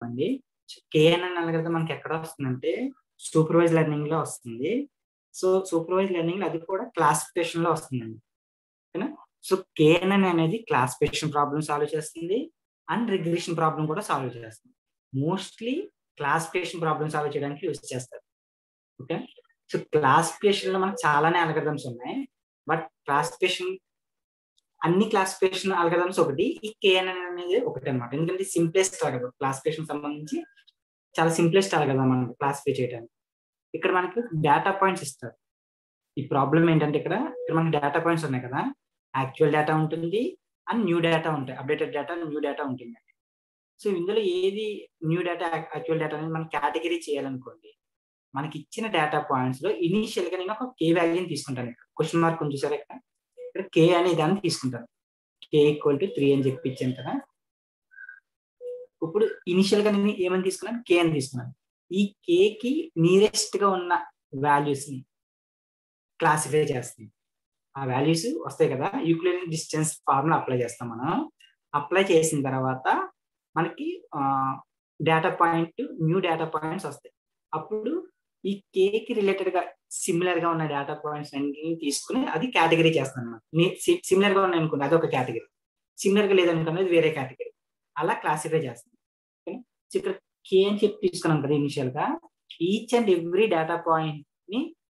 అండి KNN algorithm మనకి ఎక్కడ వస్తుందంటే సూపర్వైజ్ లెర్నింగ్ లో వస్తుంది సో సూపర్వైజ్ లెర్నింగ్ లో అది కూడా క్లాసిఫికేషన్ లో వస్తుందండి ఓకేనా సో కేఎన్ఎన్ అనేది క్లాసిఫికేషన్ ప్రాబ్లమ్ సాల్వ్ చేస్తుంది అండ్ రిగ్రెషన్ ప్రాబ్లం కూడా సాల్వ్ చేస్తుంది మోస్ట్లీ క్లాసిఫికేషన్ ప్రాబ్లమ్ సాల్వ్ చేయడానికి యూజ్ చేస్తారు ఓకే సో క్లాసిఫికేషన్ లో మనకు చాలానే అల్గరిథమ్స్ ఉన్నాయి బట్ క్లాసిఫికేషన్ అన్ని క్లాసిఫికేషన్ అల్గరిథమ్స్ ఒకటి ఈ కేఎన్ఎన్ అనేది ఒకటి అనమాట ఎందుకంటే సింప్లెస్ట్ అల్గరిథం క్లాసిఫికేషన్ సంబంధించి చాలా సింప్లెస్ట్ అల్గరిథం మనం క్లాసిఫై చేయడానికి ఇక్కడ మనకి డేటా పాయింట్స్ ఇస్తారు ఈ ప్రాబ్లం ఏంటంటే ఇక్కడ ఇక్కడ మనకి డేటా పాయింట్స్ ఉన్నాయి కదా యాక్చువల్ డేటా ఉంటుంది అండ్ న్యూ డేటా ఉంటాయి అప్డేటెడ్ డేటా న్యూ డేటా ఉంటుంది సో ఇందులో ఏది న్యూ డేటా యాక్చువల్ డేటా అనేది మనం కేటగిరీ చేయాలనుకోండి మనకి ఇచ్చిన డేటా పాయింట్స్ లో ఇనీషియల్ గా నేను ఒక కే వాల్యూని తీసుకుంటాను ఇక్కడ క్వశ్చన్ మార్క్ ఉంది చూసారా ఇక్కడ ఇక్కడ కే అనే దాన్ని తీసుకుంటాను కే ఈక్వల్ టు త్రీ అని చెప్పి ఇచ్చాను కదా ఇప్పుడు ఇనిషియల్ గా నేను ఏమని తీసుకున్నాను కే అని తీసుకున్నాను ఈ కే కి నియరెస్ట్ గా ఉన్న వాల్యూస్ ని క్లాసిఫై చేస్తుంది ఆ వాల్యూస్ వస్తాయి కదా యూక్లియర్ డిస్టెన్స్ ఫార్ములా అప్లై చేస్తాం మనం అప్లై చేసిన తర్వాత మనకి data point new data points వస్తాయి అప్పుడు ఈ కే కి రిలేటెడ్ గా సిమిలర్ గా ఉన్న డేటా పాయింట్స్ అన్ని తీసుకుని అది కేటగిరీ చేస్తాను అనమాట సిమిలర్ గా ఉన్నాయి అనుకోండి అదొక కేటగిరీ సిమిలర్ గా లేదనుకోండి అది వేరే కేటగిరీ అలా క్లాసిఫై చేస్తాను ఇక్కడ కే అని చెప్పి తీసుకున్నాం కదా ఇనిషియల్ గా each and every data point ని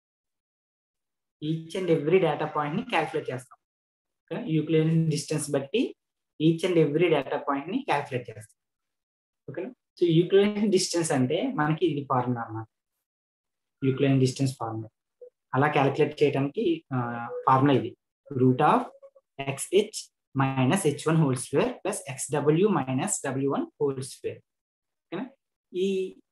each and every data point ని క్యాల్కులేట్ చేస్తాం యూక్లియర్ డిస్టెన్స్ బట్టి each and every data point ని క్యాల్కులేట్ చేస్తాం ఓకేనా సో యూక్లియర్ డిస్టెన్స్ అంటే మనకి ఇది ఫార్ములా అన్నమాట యూక్లియర్ డిస్టెన్స్ ఫార్ములా అలా క్యాల్కులేట్ చేయడానికి ఫార్ములా ఇది root of X H minus H one whole square plus X W minus W one whole square ఓకేనా ఈ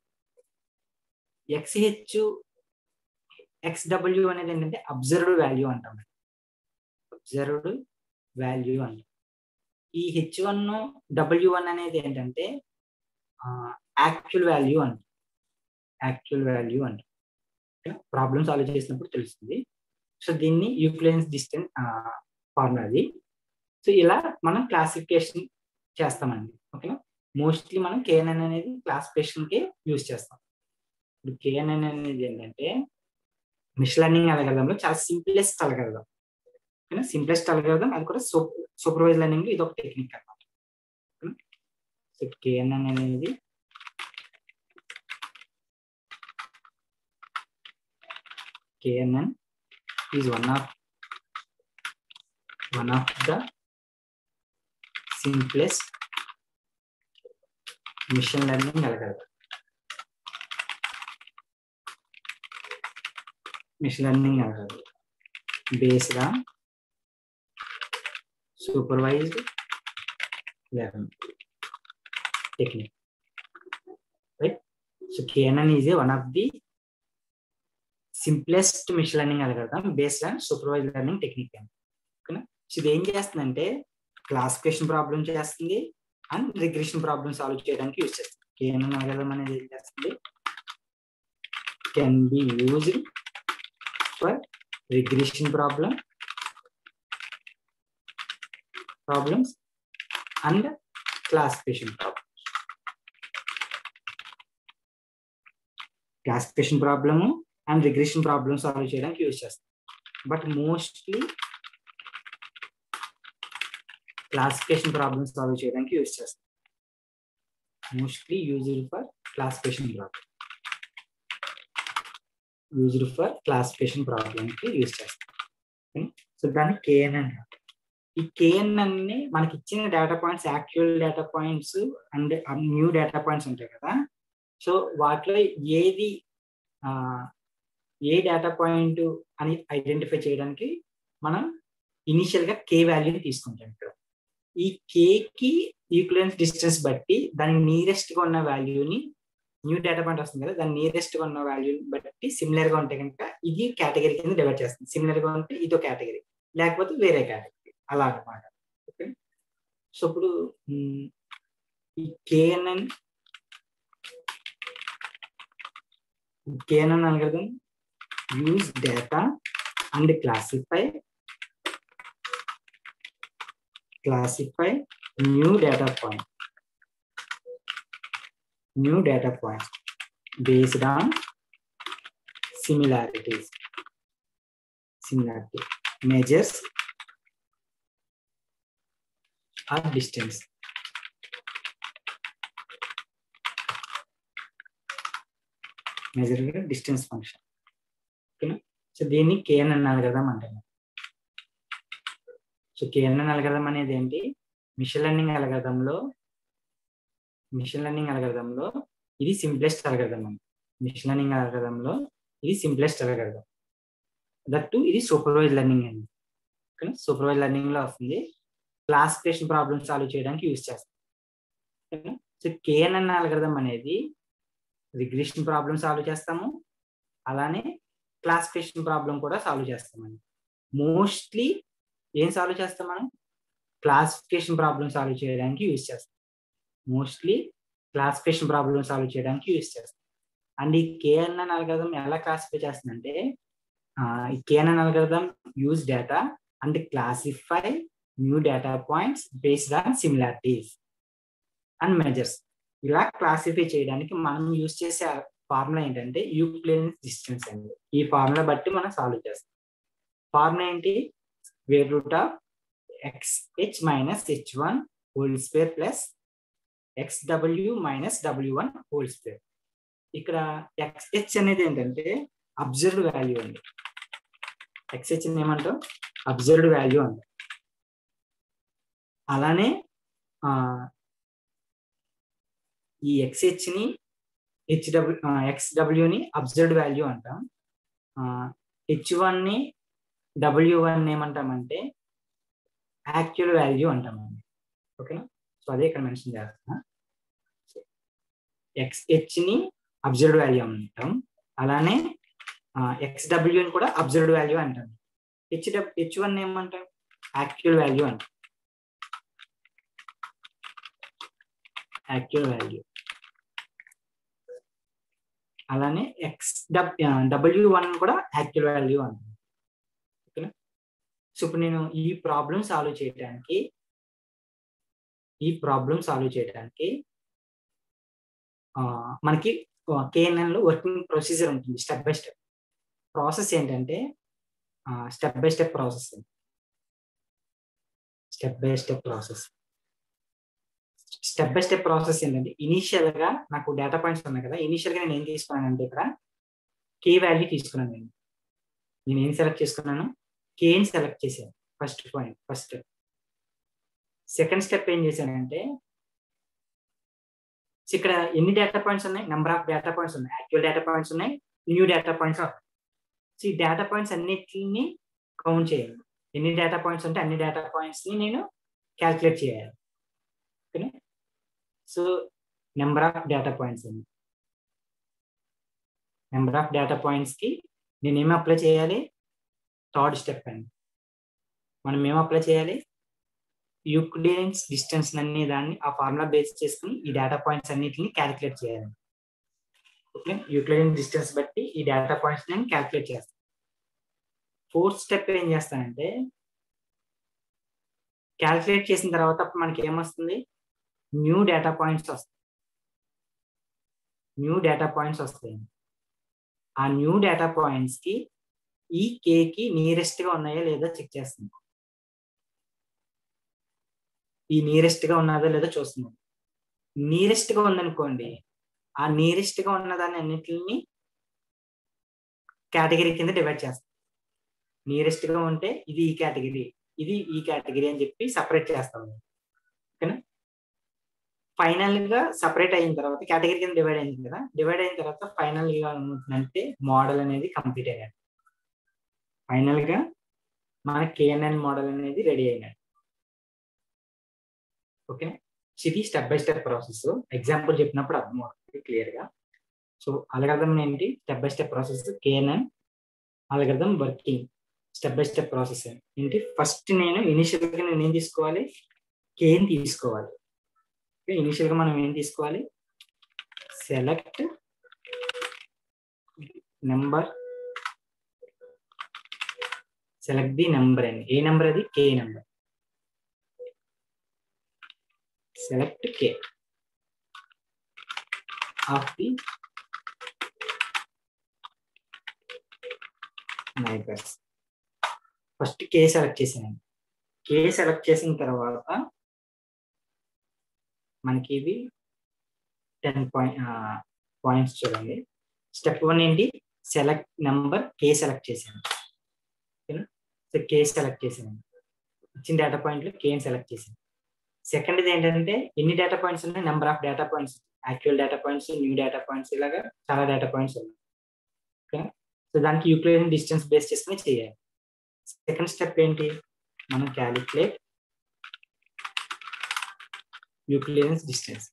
ఎక్స్హెచ్ ఎక్స్ డబ్ల్యూ అనేది ఏంటంటే అబ్జర్వ్డ్ వాల్యూ అంటాం అబ్జర్వ్డ్ వాల్యూ అంటాం ఈ హెచ్ వన్ డబ్ల్యూ వన్ అనేది ఏంటంటే యాక్చువల్ వాల్యూ అంట యాక్చువల్ వాల్యూ అంట ప్రాబ్లమ్ సాల్వ్ చేసినప్పుడు తెలుస్తుంది సో దీన్ని యూక్లియన్స్ డిస్టెన్స్ ఫార్ములా అది సో ఇలా మనం క్లాసిఫికేషన్ చేస్తామండి ఓకేనా మోస్ట్లీ మనం కేఎన్ఎన్ అనేది క్లాసిఫికేషన్కి యూజ్ చేస్తాం ఇప్పుడు కేఎన్ఎన్ అనేది ఏంటంటే మిషన్ లెర్నింగ్ అలగడంలో చాలా సింప్లెస్ట్ అలగడదాం ఓకేనా సింప్లెస్ట్ అలగడదాం అది కూడా సూపర్వైజ్ లెర్నింగ్ ఇది ఒక టెక్నిక్ అనమాట సో కేఎన్ఎన్ అనేది KNN is one of one of the simplest machine learning algorithm. Machine learning algorithm based on supervised learning technique. Right? So KNN is a one of the simplest machine learning algorithm based on supervise learning technique అని ఓకేనా so ఇది ఏం చేస్తుందంటే classification problem చేస్తుంది and regression problem solve చేయడానికి use చేస్తుంది KNN algorithm అనేది ఏం చేస్తుంది can be used for regression problem problems and classification problems classification problem and regression problem solve చేయడానికి యూజ్ చేస్తాం but mostly classification problem solve చేయడానికి use చేస్తాం mostly used for classification problem used for classification ప్రాబ్లమ్కి use చేస్తాం so దాన్ని KNN ఈ KNN ని మనకి ఇచ్చిన data points actual data points and new data points ఉంటాయి కదా సో వాటిలో ఏది ఏ డేటా పాయింట్ అని ఐడెంటిఫై చేయడానికి మనం ఇనిషియల్ గా కే వాల్యూని తీసుకుంటాం ఇక్కడ ఈ కేకి ఈక్వలెన్స్ డిస్టెన్స్ బట్టి దానికి నియరెస్ట్ గా ఉన్న వాల్యూని న్యూ డేటా పాయింట్ వస్తుంది కదా దాని నియరెస్ట్ గా ఉన్న వాల్యూని బట్టి సిమిలర్ గా ఉంటే కనుక ఇది కేటగిరీ కింద డివైడ్ చేస్తుంది సిమిలర్ గా ఉంటే ఇదో కేటగిరీ లేకపోతే వేరే కేటగిరీ అలా అనమాట ఓకే సో ఇప్పుడు ఈ KNN KNN algorithm use data and classify classify new data point new data points based on similarities similarity measures or distance measure distance function ఓకేనా సో దీన్ని కేఎన్ఎన్ అల్గదం అంటాము so KNN algorithm అనేది ఏంటి machine learning అల్గదంలో machine learning అల్గదంలో ఇది simplest algorithm అండి machine learning అల్గదంలో ఇది సింప్లెస్ట్ అల్గదం దట్టు ఇది సూపర్వైజ్ లెర్నింగ్ అండి ఓకేనా సూపర్వైజ్ లెర్నింగ్ లో వస్తుంది క్లాసిఫికేషన్ ప్రాబ్లమ్ సాల్వ్ చేయడానికి యూజ్ చేస్తాం ఓకేనా సో కేఎన్ఎన్ అల్గదం అనేది రిగ్రెషన్ ప్రాబ్లమ్ సాల్వ్ చేస్తాము అలానే క్లాసిఫికేషన్ ప్రాబ్లం కూడా సాల్వ్ చేస్తామండి మోస్ట్లీ ఏం సాల్వ్ చేస్తాం మనం క్లాసిఫికేషన్ ప్రాబ్లం సాల్వ్ చేయడానికి యూజ్ చేస్తాం మోస్ట్లీ క్లాసిఫికేషన్ ప్రాబ్లం సాల్వ్ చేయడానికి యూజ్ చేస్తాం అండ్ ఈ కేఎన్ఎన్ అల్గదం ఎలా క్లాసిఫై చేస్తుందంటే ఈ KNN algorithm use data and classify new data points based on similarities and measures ఇలా క్లాసిఫై చేయడానికి మనం యూజ్ చేసే ఫార్ములా ఏంటంటే యూక్లియన్స్ డిస్టెన్స్ అండి ఈ ఫార్ములా బట్టి మనం సాల్వ్ చేస్తాం ఫార్ములా ఏంటి where root of X H minus H one whole square plus X W minus W one whole square ఇక్కడ ఎక్స్ హెచ్ అనేది ఏంటంటే అబ్జర్వ్డ్ వాల్యూ అండి ఎక్స్ హెచ్ ఏమంటాం అబ్జర్వ్డ్ వాల్యూ అంటాం అలానే ఈ ఎక్స్హెచ్ ని హెచ్డబ్ల్యూ ఎక్స్డబ్ల్యూని అబ్జర్వ్డ్ వాల్యూ అంటాం హెచ్ వన్ ని డబ్ల్యూ వన్ ఏమంటామంటే యాక్చువల్ వాల్యూ అంటామండి ఓకేనా సో అదే ఇక్కడ మెన్షన్ చేస్తున్నా ఎక్స్ హెచ్ ని అబ్జర్వ్డ్ వాల్యూ అంటాం అలానే ఎక్స్ డబ్ల్యూని కూడా అబ్జర్వ్డ్ వాల్యూ అంటాం హెచ్ డబ్ హెచ్ వన్ ఏమంటాం యాక్చువల్ వాల్యూ అంటాం యాక్చువల్ వాల్యూ అలానే ఎక్స్ డబ్ల్యూ వన్ కూడా యాక్చువల్ వాల్యూ అంటుంది ఓకేనా సో ఇప్పుడు నేను ఈ ప్రాబ్లం సాల్వ్ చేయడానికి ఈ ప్రాబ్లం సాల్వ్ చేయడానికి మనకి కేఎన్ఎన్ లో వర్కింగ్ ప్రొసీజర్ ఉంటుంది స్టెప్ బై స్టెప్ ప్రాసెస్ ఏంటంటే step by step process step by step process step by step process ఏంటంటే ఇనీషియల్ గా నాకు డేటా పాయింట్స్ ఉన్నాయి కదా ఇనీషియల్ గా నేను ఏం తీసుకున్నానంటే ఇక్కడ కే వాల్యూ తీసుకున్నాను నేను నేను ఏం సెలెక్ట్ చేసుకున్నాను కేని సెలెక్ట్ చేశాను first point first second step ఏం చేశానంటే ఇక్కడ ఎన్ని డేటా పాయింట్స్ ఉన్నాయి నెంబర్ ఆఫ్ డేటా పాయింట్స్ ఉన్నాయి యాక్చువల్ డేటా పాయింట్స్ ఉన్నాయి న్యూ డేటా పాయింట్స్ సో ఈ డేటా పాయింట్స్ అన్నిటిని కౌంట్ చేయాలి ఎన్ని డేటా పాయింట్స్ ఉంటే అన్ని డేటా పాయింట్స్ ని నేను క్యాల్కులేట్ చేయాలి ఓకేనా so number of data points అండి నెంబర్ ఆఫ్ డేటా పాయింట్స్ కి నేను ఏమి అప్లై చేయాలి థర్డ్ స్టెప్ అండి మనం ఏం అప్లై చేయాలి యూక్లియన్స్ డిస్టెన్స్ అన్ని దాన్ని ఆ ఫార్ములా బేస్ చేసుకుని ఈ డేటా పాయింట్స్ అన్నిటిని క్యాలిక్యులేట్ చేయాలి ఓకే యూక్లియన్ డిస్టెన్స్ బట్టి ఈ డేటా పాయింట్స్ నేను క్యాలిక్యులేట్ చేస్తాను ఫోర్త్ స్టెప్ ఏం చేస్తానంటే క్యాలిక్యులేట్ చేసిన తర్వాత మనకి ఏమొస్తుంది న్యూ డేటా పాయింట్స్ వస్తాయి న్యూ డేటా పాయింట్స్ వస్తాయి ఆ న్యూ డేటా పాయింట్స్ కి ఈ కేకి నియరెస్ట్ గా ఉన్నాయా లేదా చెక్ చేస్తుంది ఈ నియరెస్ట్ గా ఉన్నదా లేదా చూస్తున్నాం నియరెస్ట్ గా ఉందనుకోండి ఆ నియరెస్ట్ గా ఉన్నదాన్ని అన్నిటిని కేటగిరీ కింద డివైడ్ చేస్తాం నియరెస్ట్ గా ఉంటే ఇది ఈ కేటగిరీ ఇది ఈ కేటగిరీ అని చెప్పి సపరేట్ చేస్తాం ఓకేనా ఫైనల్ గా సపరేట్ అయిన తర్వాత కేటగిరీ కింద డివైడ్ అయింది కదా డివైడ్ అయిన తర్వాత ఫైనల్ గా ఏమవుతుందంటే మోడల్ అనేది కంప్లీట్ అయినట్టు ఫైనల్ గా మన కేఎన్ఎన్ మోడల్ అనేది రెడీ అయినట్టు ఓకే ఇది step by step process example చెప్పినప్పుడు అర్థం అవుతుంది క్లియర్ గా సో అలగర్థం ఏంటి step by step process KNN algorithm working step by step process ఏంటి ఫస్ట్ నేను ఇనిషియల్ గా నేను ఏం తీసుకోవాలి కేని తీసుకోవాలి ఇనిషియల్ గా మనం ఏం తీసుకోవాలి select number select the number అండి ఏ నెంబర్ అది K number select K of the neighbors first K select చేసాను కే సెలెక్ట్ చేసిన తర్వాత మనకి ఇవి టెన్ పాయింట్ పాయింట్స్ చూడండి స్టెప్ వన్ ఏంటి సెలెక్ట్ నెంబర్ కే సెలెక్ట్ చేశాను ఓకేనా సో కే సెలెక్ట్ చేశాను ఇచ్చిన డేటా పాయింట్లు కేని సెలెక్ట్ చేశాను సెకండ్ది ఏంటంటే ఎన్ని డేటా పాయింట్స్ ఉన్నాయి number of data points actual data points new data points ఇలాగా చాలా డేటా పాయింట్స్ ఉన్నాయి ఓకేనా సో దానికి యూక్లియన్ డిస్టెన్స్ బేస్ చేసుకుని చేయాలి సెకండ్ స్టెప్ ఏంటి మనం calculate Euclidean's distance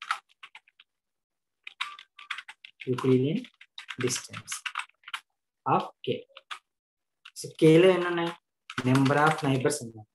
Euclidean distance of K so కేలో ఎన్ని ఉన్నాయి నెంబర్ ఆఫ్ నైబర్స్ ఉన్నాయి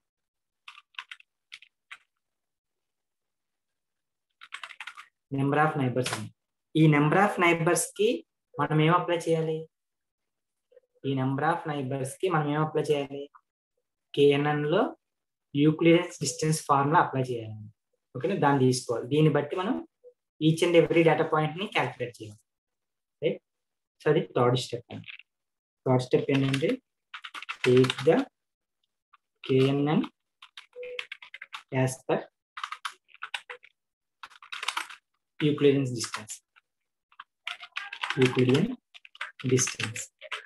నెంబర్ ఆఫ్ నైబర్స్ ఉన్నాయి ఈ నెంబర్ ఆఫ్ నైబర్స్ కి మనం ఏం అప్లై చేయాలి ఈ నెంబర్ ఆఫ్ నైబర్స్ కి మనం ఏం అప్లై చేయాలి కేఎన్ఎన్ లో యూక్లియస్ డిస్టెన్స్ ఫార్ములా అప్లై చేయాలి ఓకేనా దాన్ని తీసుకోవాలి దీన్ని బట్టి మనం each and every data point ని క్యాల్కులేట్ చేయాలి రైట్ సో అది థర్డ్ స్టెప్ థర్డ్ స్టెప్ ఏంటంటే take the KNN as per Euclidean distance Euclidean distance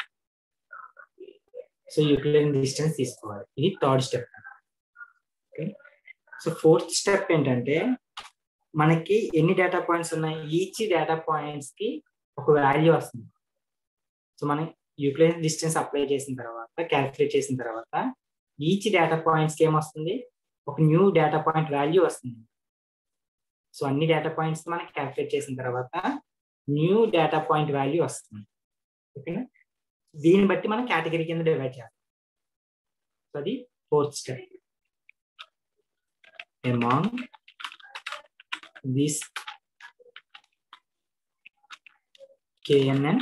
so Euclidean distance తీసుకోవాలి ఇది third step okay so fourth step ఏంటంటే మనకి ఎన్ని డేటా పాయింట్స్ ఉన్నాయి ఈచ్ డేటా పాయింట్స్ కి ఒక వాల్యూ వస్తుంది సో మనం యూక్లిడియన్ డిస్టెన్స్ అప్లై చేసిన తర్వాత క్యాల్కులేట్ చేసిన తర్వాత ఈచ్ డేటా పాయింట్స్ కి ఏమొస్తుంది ఒక న్యూ డేటా పాయింట్ వాల్యూ వస్తుంది సో అన్ని డేటా పాయింట్స్ మనకి క్యాల్కులేట్ చేసిన తర్వాత న్యూ డేటా పాయింట్ వాల్యూ వస్తుంది ఓకేనా దీన్ని బట్టి మనం కేటగిరీ కింద డివైడ్ చేస్తాం సో అది fourth step among this KNN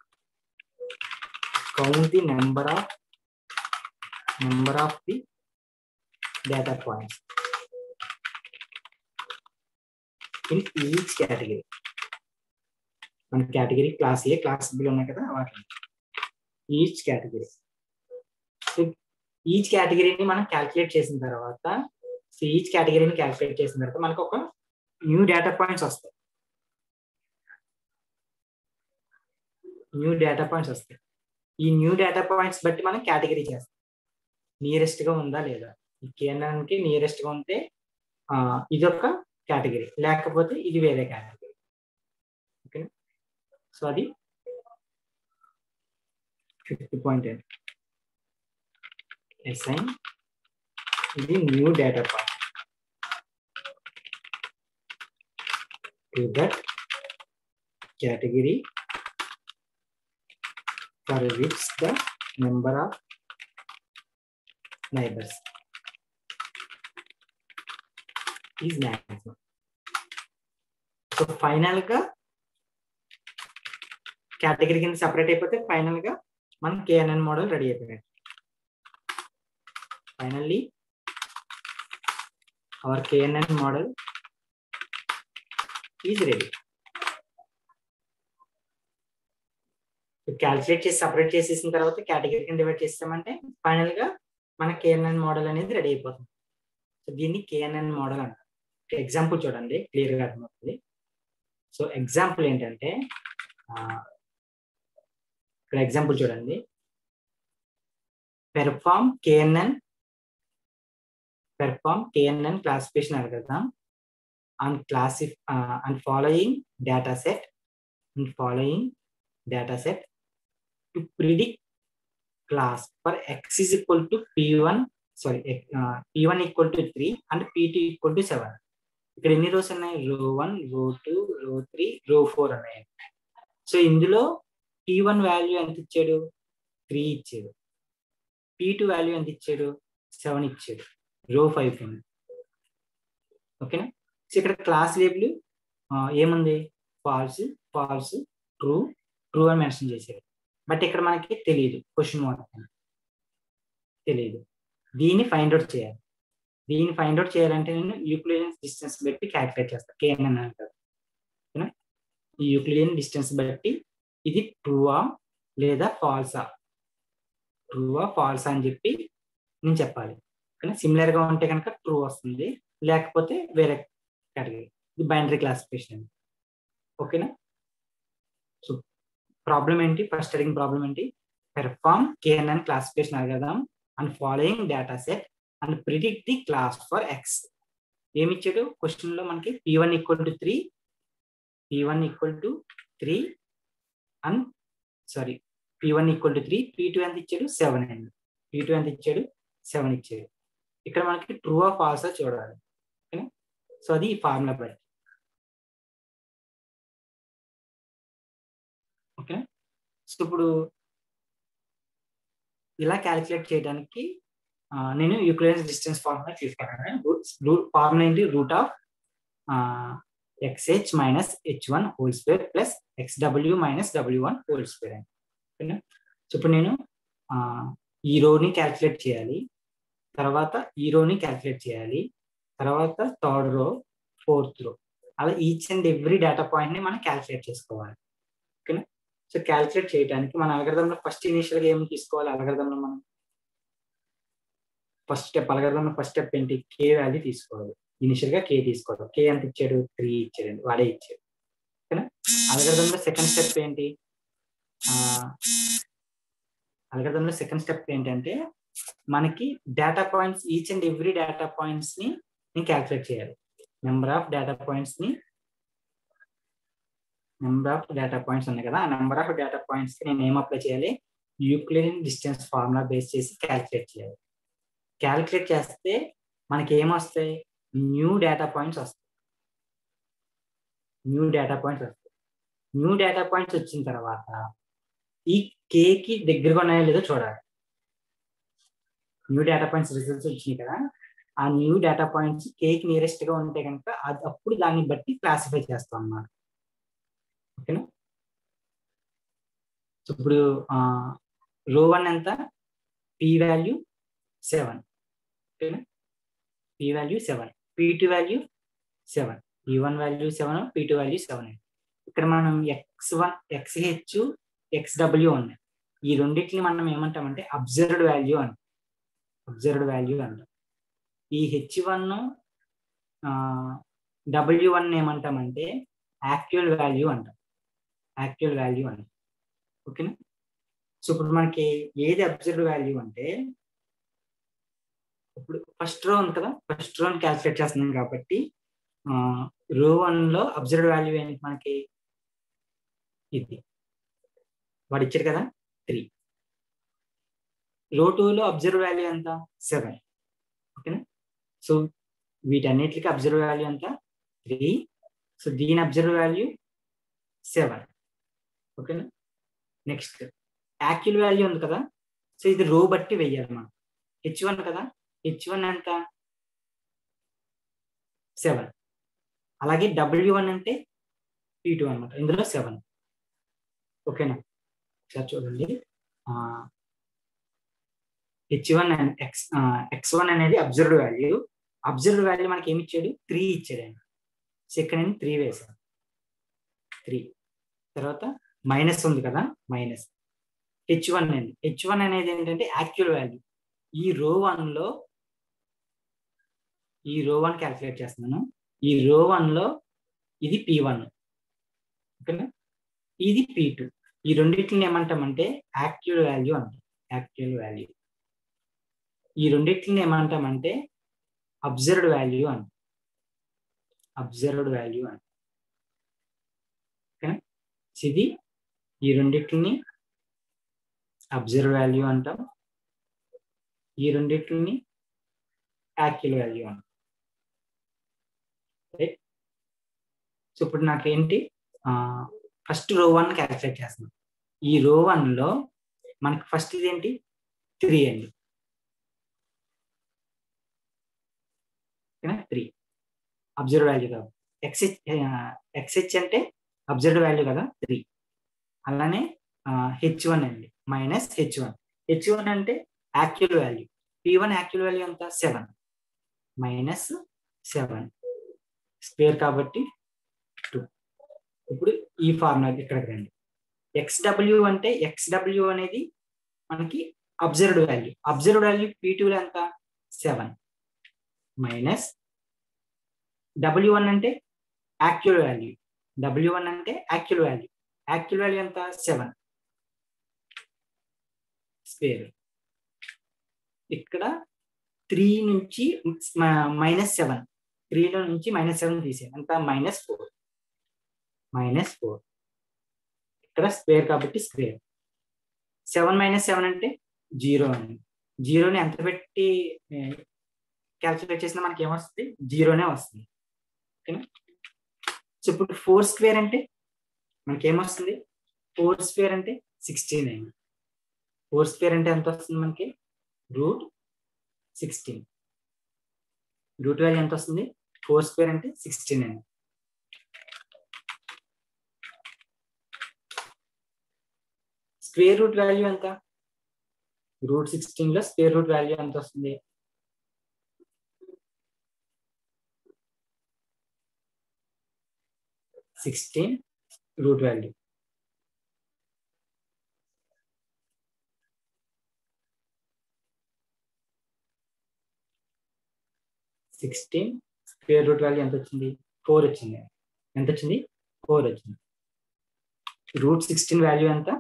count the number of number of the data points in each category మన category class A class B ఉన్నాయి కదా వాటి ఈచ్ కేటగిరీ ఈచ్ కేటగిరీని మనం క్యాల్కులేట్ చేసిన తర్వాత సో ఈచ్ కేటగిరీని క్యాల్కులేట్ చేసిన తర్వాత మనకు ఒక న్యూ డేటా పాయింట్స్ వస్తాయి న్యూ డేటా పాయింట్స్ వస్తాయి ఈ న్యూ డేటా పాయింట్స్ బట్టి మనం కేటగిరీ చేస్తాం నియరెస్ట్ గా ఉందా లేదా ఈ కేంద్రానికి నియరెస్ట్ గా ఉంటే ఇది ఒక కేటగిరీ లేకపోతే ఇది వేరే కేటగిరీ ఓకేనా సో అది ఫిఫ్త్ పాయింట్ ఏంటి అసైన్ ఇది new data point to that category for which the number of neighbors is maximum. So final గా కేటగిరీ కింద సపరేట్ అయిపోతే ఫైనల్ గా మనం కేఎన్ఎన్ మోడల్ రెడీ అయిపోయినట్టు finally our KNN model is ready calculate చేసి separate చేసేసిన తర్వాత కేటగిరీ కింద డివైడ్ చేస్తామంటే ఫైనల్ గా మన కేఎన్ఎన్ మోడల్ అనేది రెడీ అయిపోతుంది సో దీన్ని కేఎన్ఎన్ మోడల్ అంటారు ఎగ్జాంపుల్ చూడండి క్లియర్ గా అర్థమవుతుంది సో ఎగ్జాంపుల్ ఏంటంటే ఇక్కడ ఎగ్జాంపుల్ చూడండి perform KNN perform KNN classification algorithm on క్లాసిఫ్ and following data set and following data set to predict class for x is equal to p1 sorry uh, p1 equal to 3 and p2 equal to 7 ఇక్కడ ఎన్ని rose ఉన్నాయి రో one రో two రో three రో four ఉన్నాయి so ఇందులో P one value ఎంత ఇచ్చాడు త్రీ ఇచ్చాడు పీ టూ వాల్యూ ఎంత ఇచ్చాడు సెవెన్ ఇచ్చాడు రో ఫైవ్ కింద ఓకేనా సో ఇక్కడ క్లాస్ లేబుల్ ఏముంది ఫాల్స్ ఫాల్స్ ట్రూ ట్రూ అని మెన్షన్ చేశారు బట్ ఇక్కడ మనకి తెలియదు క్వశ్చన్ మార్క్ తెలియదు దీన్ని ఫైండ్ అవుట్ చేయాలి దీన్ని ఫైండ్ అవుట్ చేయాలంటే నేను యూక్లియన్స్ డిస్టెన్స్ పెట్టి క్యాల్కులేట్ చేస్తాను కేఎన్ఎన్ అంటారు ఓకేనా ఈ యూక్లిడియన్ డిస్టెన్స్ బట్టి ఇది ట్రూవా లేదా ఫాల్సా ట్రూవా ఫాల్సా అని చెప్పి నేను చెప్పాలి కానీ సిమిలర్ గా ఉంటే కనుక ట్రూ వస్తుంది లేకపోతే వేరే కేటగిరీ ఇది బైనరీ క్లాసిఫికేషన్ ఓకేనా సో ప్రాబ్లం ఏంటి ఫస్ట్ అడిగిన ప్రాబ్లం ఏంటి perform KNN classification algorithm and following data set and predict the class for x ఏమి ఇచ్చాడు క్వశ్చన్ లో మనకి p one equal to three p one equal to three and sorry p one equal to three p two ఎంత ఇచ్చాడు seven అండి P two ఎంత ఇచ్చాడు seven ఇచ్చాడు ఇక్కడ మనకి ట్రూ ఆఫ్ ఫాల్స్ చూడాలి ఓకేనా సో అది ఈ ఫార్ములా బట్టి ఓకే సో ఇప్పుడు ఇలా క్యాలిక్యులేట్ చేయడానికి నేను యూక్లియస్ డిస్టెన్స్ ఫార్ములా తీసుకున్నాను ఫార్ములా ఏంటి root of X H minus H one whole square plus X W minus W one whole square అని ఓకేనా సో ఇప్పుడు నేను ఈ రోని క్యాలిక్యులేట్ చేయాలి తర్వాత ఈ రోని క్యాలిక్యులేట్ చేయాలి తర్వాత థర్డ్ రో ఫోర్త్ రో అలా each and every data point ని మనం క్యాలిక్యులేట్ చేసుకోవాలి ఓకేనా సో క్యాలిక్యులేట్ చేయడానికి మన అలగర్థంలో ఫస్ట్ ఇనిషియల్ గా ఏమి తీసుకోవాలి అలగర్థంలో మనం ఫస్ట్ స్టెప్ అలగర్థంలో ఫస్ట్ స్టెప్ ఏంటి కే వాల్యూ తీసుకోవాలి ఇనిషియల్ గా కే తీసుకోవాలి కే ఎంత ఇచ్చాడు త్రీ ఇచ్చాడు వాడే ఇచ్చాడు ఓకేనా అలగర్థంలో సెకండ్ స్టెప్ ఏంటి అలగర్థంలో సెకండ్ స్టెప్ ఏంటంటే మనకి data points each and every data points ని నేను క్యాల్కులేట్ చేయాలి నెంబర్ ఆఫ్ డేటా పాయింట్స్ ని నెంబర్ ఆఫ్ డేటా పాయింట్స్ ఉన్నాయి కదా ఆ నెంబర్ ఆఫ్ డేటా పాయింట్స్ కి నేను ఏం అప్లై చేయాలి యూక్లిడియన్ డిస్టెన్స్ ఫార్ములా బేస్ చేసి క్యాల్కులేట్ చేయాలి క్యాల్కులేట్ చేస్తే మనకి ఏమొస్తాయి న్యూ డేటా పాయింట్స్ వస్తాయి న్యూ డేటా పాయింట్స్ వస్తాయి న్యూ డేటా పాయింట్స్ వచ్చిన తర్వాత ఈ కేకి దగ్గరగా ఉన్నాయో లేదో చూడాలి న్యూ డేటా పాయింట్స్ రిజల్ట్స్ వచ్చినాయి కదా ఆ న్యూ డేటా పాయింట్స్ కేక్ నియరెస్ట్ గా ఉంటే కనుక అది అప్పుడు దాన్ని బట్టి క్లాసిఫై చేస్తాం అన్నమాట ఓకేనా ఇప్పుడు రో వన్ ఎంత పి వాల్యూ సెవెన్ ఓకేనా P value seven P two value seven P one value seven P two value seven ఇక్కడ మనం X one X H X W ఉన్నాయి ఈ రెండింటిని మనం ఏమంటామంటే అబ్జర్వ్డ్ వాల్యూ అంటాం అబ్జర్వ్డ్ వాల్యూ అంటాం ఈ హెచ్ వన్ డబ్ల్యూ వన్ ఏమంటామంటే యాక్చువల్ వాల్యూ అంటాం యాక్చువల్ వాల్యూ అంటాం ఓకేనా సో ఇప్పుడు మనకి ఏది అబ్జర్వ్డ్ వాల్యూ అంటే ఇప్పుడు ఫస్ట్ రో ఉంది కదా ఫస్ట్ రోని క్యాల్కులేట్ చేస్తున్నాం కాబట్టి రో వన్ లో అబ్జర్వ్డ్ వాల్యూ ఏంటి మనకి ఇది వాడు ఇచ్చాడు కదా త్రీ రో టూలో అబ్జర్వ్ వాల్యూ ఎంత సెవెన్ ఓకేనా సో వీటన్నిటికి అబ్జర్వ్ వాల్యూ ఎంత త్రీ సో దీని అబ్జర్వ్ వాల్యూ సెవెన్ ఓకేనా నెక్స్ట్ యాక్చువల్ వాల్యూ ఉంది కదా సో ఇది రో బట్టి వెయ్యాలి మనం హెచ్ వన్ కదా హెచ్ వన్ ఎంత సెవెన్ అలాగే డబ్ల్యూ వన్ అంటే పీ టూ అనమాట ఇందులో సెవెన్ ఓకేనా ఒకసారి చూడండి H one and X X one అనేది అబ్జర్వ్డ్ వాల్యూ అబ్జర్వ్డ్ వాల్యూ మనకి ఏమి ఇచ్చాడు త్రీ ఇచ్చాడు ఆయన సెకండ్ అండ్ త్రీ వేసాం త్రీ తర్వాత మైనస్ ఉంది కదా మైనస్ హెచ్ వన్ అండి హెచ్ వన్ అనేది ఏంటంటే యాక్చువల్ వాల్యూ ఈ రో వన్లో ఈ రో వన్ క్యాల్కులేట్ చేస్తున్నాను ఈ రో వన్లో ఇది పి వన్ ఓకేనా ఇది పి టూ ఈ రెండింటిని ఏమంటామంటే యాక్చువల్ వాల్యూ అంటాం యాక్చువల్ వాల్యూ ఈ రెండింటిని ఏమంటామంటే అబ్జర్వ్డ్ వాల్యూ అంటాం అబ్జర్వ్డ్ వాల్యూ అంటాం ఓకేనా ఇది ఈ రెండింటిని అబ్జర్వ్ వాల్యూ అంటాం ఈ రెండింటిని యాక్చువల్ వాల్యూ అంటాం రైట్ సో ఇప్పుడు నాకేంటి ఫస్ట్ రో వన్ క్యాల్కులేట్ చేస్తున్నాం ఈ రో వన్లో మనకి ఫస్ట్ ఇదేంటి త్రీ అండి త్రీ అబ్జర్వ్ వాల్యూ కదా ఎక్స్హెచ్ ఎక్స్హెచ్ అంటే అబ్జర్వ్ వాల్యూ కదా త్రీ అలానే హెచ్ వన్ అండి minus H one H one అంటే actual value P one actual value ఎంత సెవెన్ మైనస్ సెవెన్ స్క్వేర్ కాబట్టి టూ ఇప్పుడు ఈ ఫార్ములా ఇక్కడికి రండి ఎక్స్డబ్ల్యూ అంటే ఎక్స్డబ్ల్యూ అనేది మనకి observed value observed value P టూలో ఎంత సెవెన్ మైనస్ డబ్ల్యూ వన్ అంటే యాక్చువల్ వాల్యూ డబ్ల్యూ వన్ అంటే యాక్చువల్ వాల్యూ యాక్చువల్ వాల్యూ ఎంత సెవెన్ స్క్వేర్ ఇక్కడ త్రీ నుంచి మైనస్ సెవెన్ త్రీలో నుంచి మైనస్ సెవెన్ తీసేయాలి అంత మైనస్ ఫోర్ మైనస్ ఫోర్ ఇక్కడ స్క్వేర్ కాబట్టి స్క్వేర్ సెవెన్ మైనస్ సెవెన్ అంటే జీరో అని జీరోని ఎంత పెట్టి క్యాల్కులేట్ చేసినా మనకి ఏమొస్తుంది జీరోనే వస్తుంది ఓకేనా సో ఇప్పుడు ఫోర్ స్క్వేర్ అంటే మనకి ఏమొస్తుంది ఫోర్ స్క్వేర్ అంటే సిక్స్టీన్ అయింది ఫోర్ స్క్వేర్ అంటే ఎంత వస్తుంది మనకి రూట్ సిక్స్టీన్ రూట్ వాల్యూ ఎంత వస్తుంది ఫోర్ స్క్వేర్ అంటే సిక్స్టీన్ అయింది స్క్వేర్ రూట్ వాల్యూ ఎంత రూట్ సిక్స్టీన్ లో స్క్వేర్ రూట్ వాల్యూ ఎంత వస్తుంది sixteen root value sixteen square root value ఎంత వచ్చింది ఫోర్ వచ్చింది ఎంత వచ్చింది ఫోర్ వచ్చింది రూట్ సిక్స్టీన్ వాల్యూ ఎంత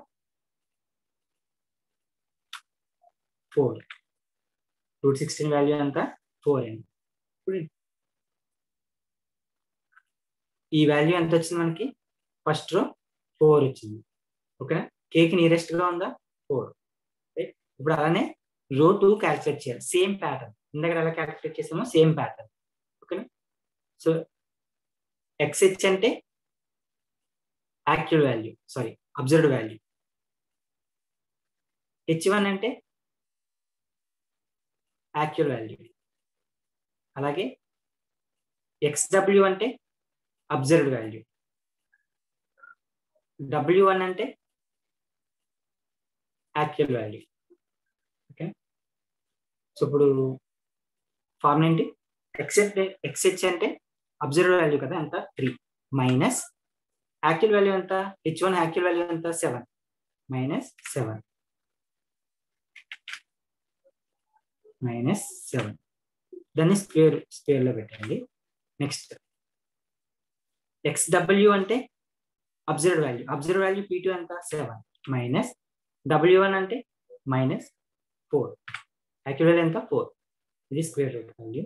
ఫోర్ రూట్ సిక్స్టీన్ వాల్యూ ఎంత ఫోర్ అండి ఇప్పుడు ఈ వాల్యూ ఎంత వచ్చింది మనకి ఫస్ట్ రో ఫోర్ వచ్చింది ఓకేనా కేక్ నియరెస్ట్ గా ఉందా ఫోర్ ఇప్పుడు అలానే రో టూ క్యాల్కులేట్ చేయాలి సేమ్ ప్యాటర్న్ ఇందాక ఎలా క్యాల్కులేట్ చేసామో సేమ్ ప్యాటర్న్ ఓకేనా సో ఎక్స్హెచ్ అంటే actual value sorry observed value H one అంటే యాక్చువల్ వాల్యూ అలాగే ఎక్స్డబ్ల్యూ అంటే అబ్జర్వ్డ్ వాల్యూ డబ్ల్యూ వన్ అంటే యాక్చువల్ వాల్యూ ఓకే సో ఇప్పుడు ఫార్మ్ ఏంటి ఎక్సెట్ ఎక్స్హెచ్ అంటే అబ్జర్వ్ వాల్యూ కదా ఎంత త్రీ మైనస్ యాక్చువల్ వాల్యూ ఎంత హెచ్ వన్ యాక్చువల్ వాల్యూ ఎంత seven minus seven minus seven దాన్ని స్క్వేర్ స్క్వేర్ లో పెట్టండి నెక్స్ట్ ఎక్స్డబ్ల్యూ అంటే observe value observe value P two ఎంత సెవెన్ మైనస్ డబ్ల్యూ వన్ అంటే మైనస్ ఫోర్ యాక్చువల్ వాల్యూ ఎంత four ఇది స్క్వేర్ రూట్ వాల్యూ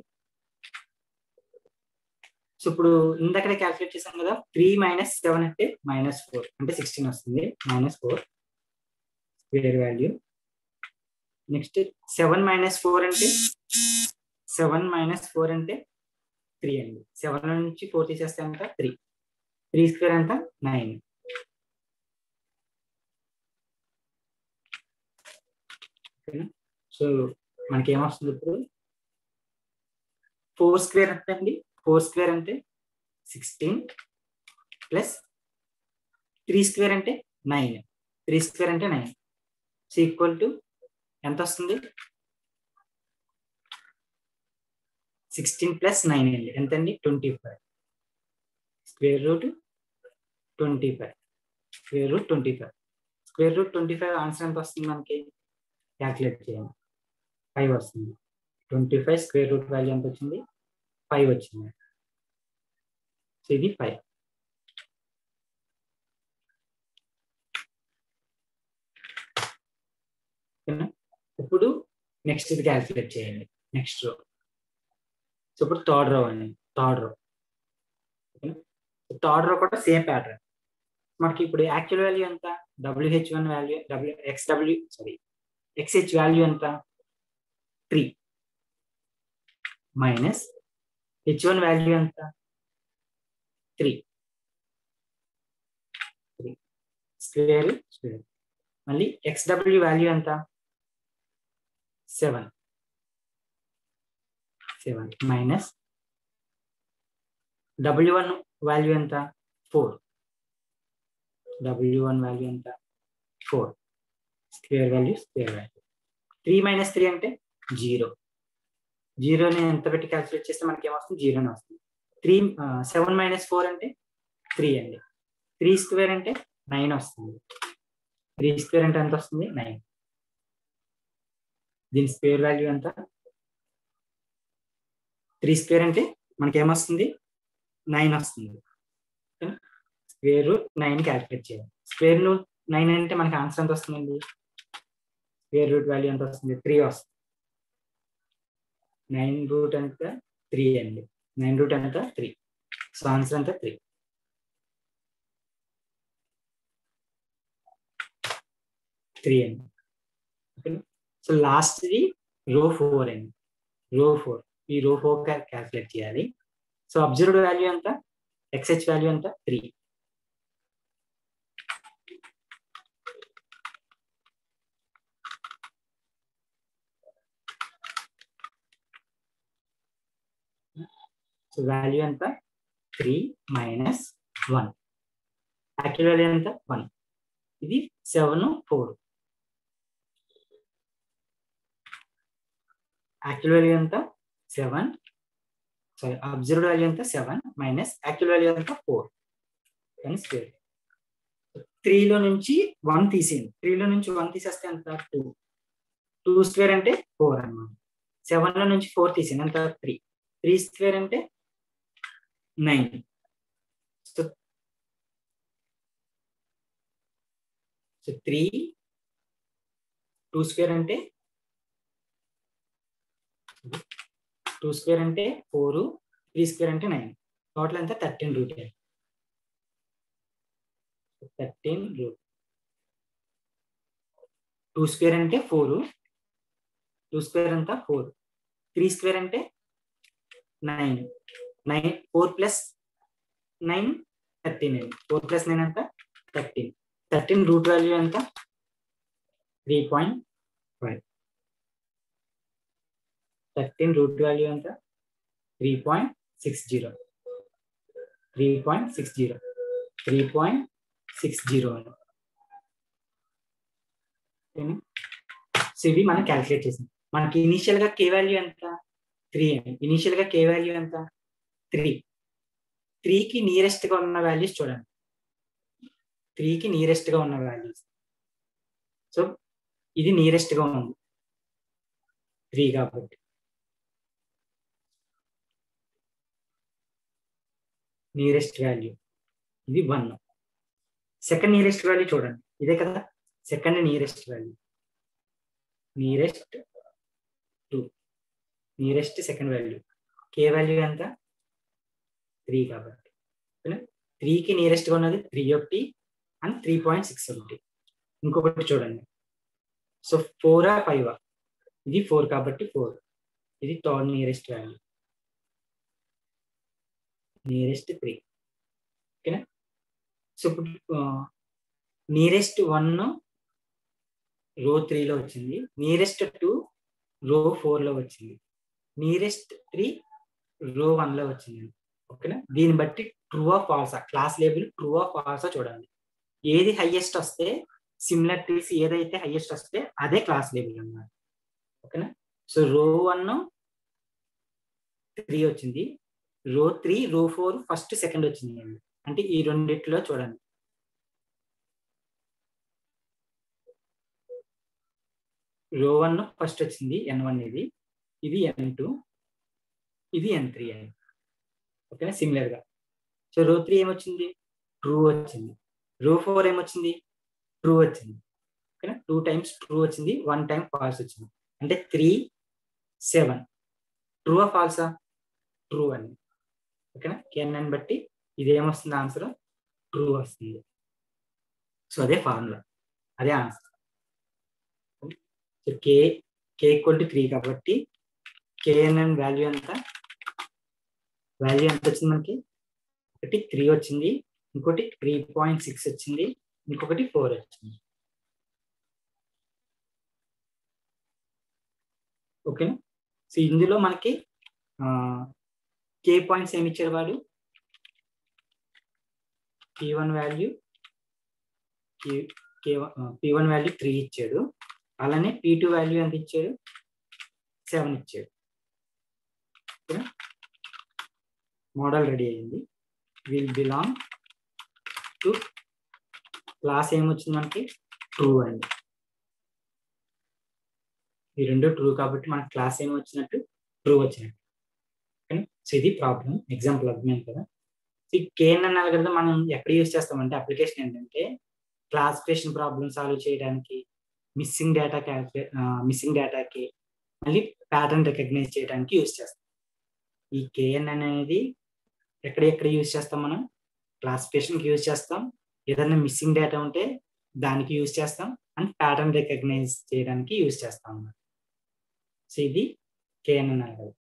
సో ఇప్పుడు ఇందాకనే క్యాల్కులేట్ చేసాం కదా త్రీ మైనస్ సెవెన్ అంటే మైనస్ ఫోర్ అంటే సిక్స్టీన్ వస్తుంది minus four square value next seven minus four అంటే సెవెన్ మైనస్ ఫోర్ అంటే త్రీ అండి సెవెన్ నుంచి ఫోర్ తీసేస్తే ఎంత త్రీ త్రీ స్క్వేర్ ఎంత నైన్ సో మనకి ఏమొస్తుంది ఇప్పుడు ఫోర్ స్క్వేర్ ఎంత అండి ఫోర్ స్క్వేర్ అంటే సిక్స్టీన్ ప్లస్ త్రీ స్క్వేర్ అంటే నైన్ త్రీ స్క్వేర్ అంటే నైన్ సో ఈక్వల్ టు ఎంత వస్తుంది సిక్స్టీన్ ప్లస్ నైన్ అండి ఎంత అండి twenty five square root twenty five square root twenty five square root twenty five answer ఎంత వస్తుంది మనకి క్యాల్కులేట్ చేయండి ఫైవ్ వస్తుంది twenty five square root value ఎంత వచ్చింది ఫైవ్ వచ్చింది సో ఇది ఫైవ్ ఇప్పుడు నెక్స్ట్ ఇది క్యాల్కులేట్ చేయండి నెక్స్ట్ రో సో ఇప్పుడు థర్డ్ రో అండి థర్డ్ రో థర్డ్ రో కూడా సేమ్ ప్యాటర్న్ మనకి ఇప్పుడు యాక్చువల్ వాల్యూ ఎంత W H one value W X W sorry X H value ఎంత three minus H one value ఎంత త్రీ త్రీ స్క్వేర్ స్క్వేర్ మళ్ళీ ఎక్స్డబ్ల్యూ వాల్యూ ఎంత seven seven minus W one value ఎంత four W one value ఎంత four square value square value three minus three అంటే zero జీరోని ఎంత పెట్టి క్యాల్కులేట్ చేస్తే మనకి ఏమొస్తుంది జీరోని వస్తుంది త్రీ సెవెన్ మైనస్ ఫోర్ అంటే త్రీ అండి త్రీ స్క్వేర్ అంటే నైన్ వస్తుంది త్రీ స్క్వేర్ అంటే ఎంత వస్తుంది నైన్ దీని స్క్వేర్ వాల్యూ ఎంత త్రీ స్క్వేర్ అంటే మనకి ఏమొస్తుంది నైన్ వస్తుంది స్క్వేర్ రూట్ నైన్ క్యాల్కులేట్ చేయాలి స్క్వేర్ రూట్ నైన్ అంటే మనకి ఆన్సర్ ఎంత వస్తుందండి స్క్వేర్ రూట్ వాల్యూ ఎంత వస్తుంది త్రీ వస్తుంది నైన్ రూట్ ఎంత త్రీ అండి నైన్ రూట్ ఎంత త్రీ సో ఆన్సర్ ఎంత త్రీ త్రీ అండి ఓకే సో లాస్ట్ది రో ఫోర్ అండి రో ఫోర్ ఈ రో ఫోర్ క్యాల్కులేట్ చేయాలి సో అబ్జర్వ్డ్ వాల్యూ ఎంత ఎక్స్హెచ్ వాల్యూ ఎంత త్రీ సో వాల్యూ ఎంత three minus one actual value ఎంత వన్ ఇది సెవెన్ ఫోర్ యాక్చువల్ వాల్యూ ఎంత సెవెన్ సారీ అబ్జర్వ్డ్ వాల్యూ ఎంత సెవెన్ మైనస్ యాక్చువల్ వాల్యూ ఎంత ఫోర్ అని స్క్వేర్ త్రీలో నుంచి వన్ తీసేయండి త్రీలో నుంచి వన్ తీసేస్తే ఎంత టూ టూ స్క్వేర్ అంటే ఫోర్ అన్నమాట సెవెన్లో నుంచి ఫోర్ తీసేయండి ఎంత త్రీ త్రీ స్క్వేర్ అంటే nine so so three two square అంటే టూ స్క్వేర్ అంటే ఫోర్ త్రీ స్క్వేర్ అంటే నైన్ టోటల్ ఎంత thirteen root thirteen root two square అంటే ఫోర్ టూ స్క్వేర్ అంతా ఫోర్ త్రీ స్క్వేర్ అంటే nine nine four plus nine thirteen అండి four plus nine ఎంత thirteen thirteen root value ఎంత three point five thirteen root value ఎంత three point six zero three point six zero three point six zero అని so ఇవి మనం calculate చేసాం మనకి initial గా కే వాల్యూ ఎంత త్రీ అండి ఇనిషియల్ గా కే వాల్యూ ఎంత త్రీ త్రీకి నియరెస్ట్ గా ఉన్న వాల్యూస్ చూడండి త్రీకి నియరెస్ట్ గా ఉన్న వాల్యూస్ సో ఇది నియరెస్ట్ గా ఉంది త్రీ కాబట్టి నియరెస్ట్ వాల్యూ ఇది వన్ సెకండ్ నియరెస్ట్ వాల్యూ చూడండి ఇదే కదా second nearest value nearest two nearest second value K value ఎంత త్రీ కాబట్టి త్రీకి నియరెస్ట్గా ఉన్నది త్రీ ఒకటి అండ్ త్రీ పాయింట్ సిక్స్ ఒకటి ఇంకొకటి చూడండి సో ఫోరా ఫైవా ఇది ఫోర్ కాబట్టి ఫోర్ ఇది third nearest value nearest three ఓకేనా సో ఇప్పుడు నియరెస్ట్ వన్ రో త్రీలో వచ్చింది నియరెస్ట్ టూ రో ఫోర్లో వచ్చింది నియరెస్ట్ త్రీ రో వన్లో వచ్చింది ఓకేనా దీన్ని బట్టి ట్రూ ఆఫ్ ఫాల్సా క్లాస్ లేబుల్ ట్రూ ఆఫ్ ఫాల్సా చూడండి ఏది హైయెస్ట్ వస్తే సిమిలరిటీస్ ఏదైతే హైయెస్ట్ వస్తే అదే క్లాస్ లేబుల్ అన్నమాట ఓకేనా సో రో వన్ త్రీ వచ్చింది రో త్రీ రో ఫోర్ ఫస్ట్ సెకండ్ వచ్చింది అంటే ఈ రెండిట్లో చూడండి రో వన్ ఫస్ట్ వచ్చింది ఎన్ వన్ ఇది ఇది ఎన్ టూ ఇది ఎన్ త్రీ అని ఓకేనా సిమిలర్ గా సో రో త్రీ ఏమొచ్చింది ట్రూ వచ్చింది రో ఫోర్ ఏమొచ్చింది ట్రూ వచ్చింది ఓకేనా టూ టైమ్స్ ట్రూ వచ్చింది వన్ టైం ఫాల్స్ వచ్చింది అంటే త్రీ సెవెన్ ట్రూ ఆ ఫాల్సా ట్రూ అని ఓకేనా కేఎన్ బట్టి ఇది ఏమొస్తుంది ఆన్సర్ ట్రూ వస్తుంది సో అదే ఫార్ములా అదే answer so K K equal to three కాబట్టి కేఎన్ఎన్ వాల్యూ ఎంత వాల్యూ ఎంత వచ్చింది మనకి ఒకటి త్రీ వచ్చింది ఇంకోటి త్రీ పాయింట్ సిక్స్ వచ్చింది ఇంకొకటి ఫోర్ వచ్చింది ఓకేనా సో ఇందులో మనకి కే పాయింట్స్ ఏమి ఇచ్చారు వాడు P one value K P one value three ఇచ్చాడు అలానే పీ టూ వాల్యూ ఎంత ఇచ్చాడు సెవెన్ ఇచ్చాడు ఓకేనా మోడల్ రెడీ అయింది విల్ బిలాంగ్ టు క్లాస్ ఏమొచ్చింది మనకి ట్రూ అండి ఈ రెండు ట్రూ కాబట్టి మనకి క్లాస్ ఏమి వచ్చినట్టు ట్రూ వచ్చినట్టు సో ఇది ప్రాబ్లం ఎగ్జాంపుల్ అర్థమైంది కదా ఈ కేఎన్ఎన్ అల్గరిథం మనం ఎక్కడ యూజ్ చేస్తామంటే అప్లికేషన్ ఏంటంటే క్లాసిఫికేషన్ ప్రాబ్లమ్ సాల్వ్ చేయడానికి మిస్సింగ్ డేటా క్యాల్కులే మిస్సింగ్ డేటాకి మళ్ళీ ప్యాటర్న్ రికగ్నైజ్ చేయడానికి యూజ్ చేస్తాం ఈ కేఎన్ఎన్ అనేది ఎక్కడ ఎక్కడ యూజ్ చేస్తాం మనం క్లాసిఫికేషన్కి యూజ్ చేస్తాం ఏదైనా మిస్సింగ్ డేటా ఉంటే దానికి యూజ్ చేస్తాం అండ్ ప్యాటర్న్ రికగ్నైజ్ చేయడానికి యూజ్ చేస్తాం అన్నమాట సో ఇది కేఎన్ఎన్ అల్గరిథం